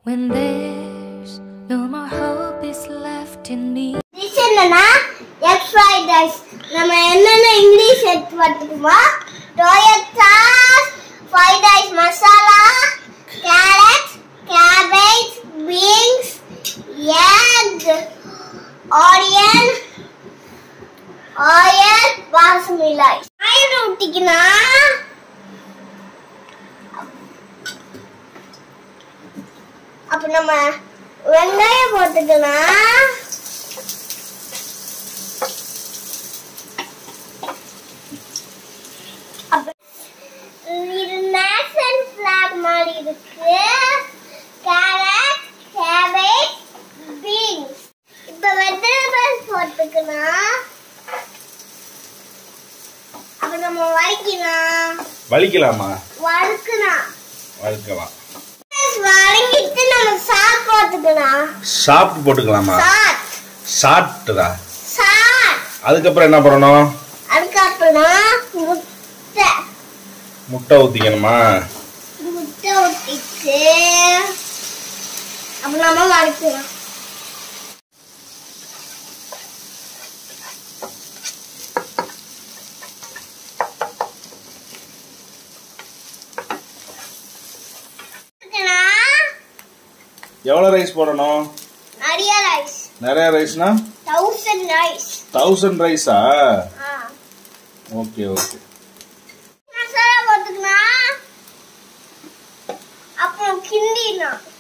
When there's no more hope is left in me. Dish என்னன்னா egg fried rice நம்ம என்னென்ன English எடுத்து பார்த்துக்குமா டொயட்டா fried rice masala carrot cabbage beans egg onion oil basmati rice oil ஊட்டிக்கினா அப்ப நம்ம வெங்காயம் போட்டுக்கலாம் அப்ப இது நேஷனல் ஃபிளாக் மாதிரி இருக்கு கேரட் கேபேஜ் பீன்ஸ் இப்ப வெஜிடபிள்ஸ் போட்டுக்கலாம் அப்ப நம்ம வதக்கிக்கலாம் வலிக்கலாமா வதக்கலாம் வலிக்கலாம் வதக்கிட்டு நம்ம சாட் போட்டுக்கலாம் சாப்பிட்டு போட்டுக்கலாமா சாட் சாப்பிட்டுதா சாட் அதுக்கப்புறம் என்ன பண்ணணும் அதுக்கப்புறம் முட்டை முட்டை ஊற்றிக்கணுமா முட்டை ஊற்றிட்டு அப்ப நம்ம வதக்கலாம் வதக்கலாம். எவ்வளோ ரைஸ் போடணும் நிறைய ரைஸ் நிறைய ரைஸ்னா தௌசண்ட் ரைஸ் தௌசண்ட் ரைஸா ஓகே ஓகே மசாலா போட்டுக்கலாம் அப்புறம் கிண்டிடணும்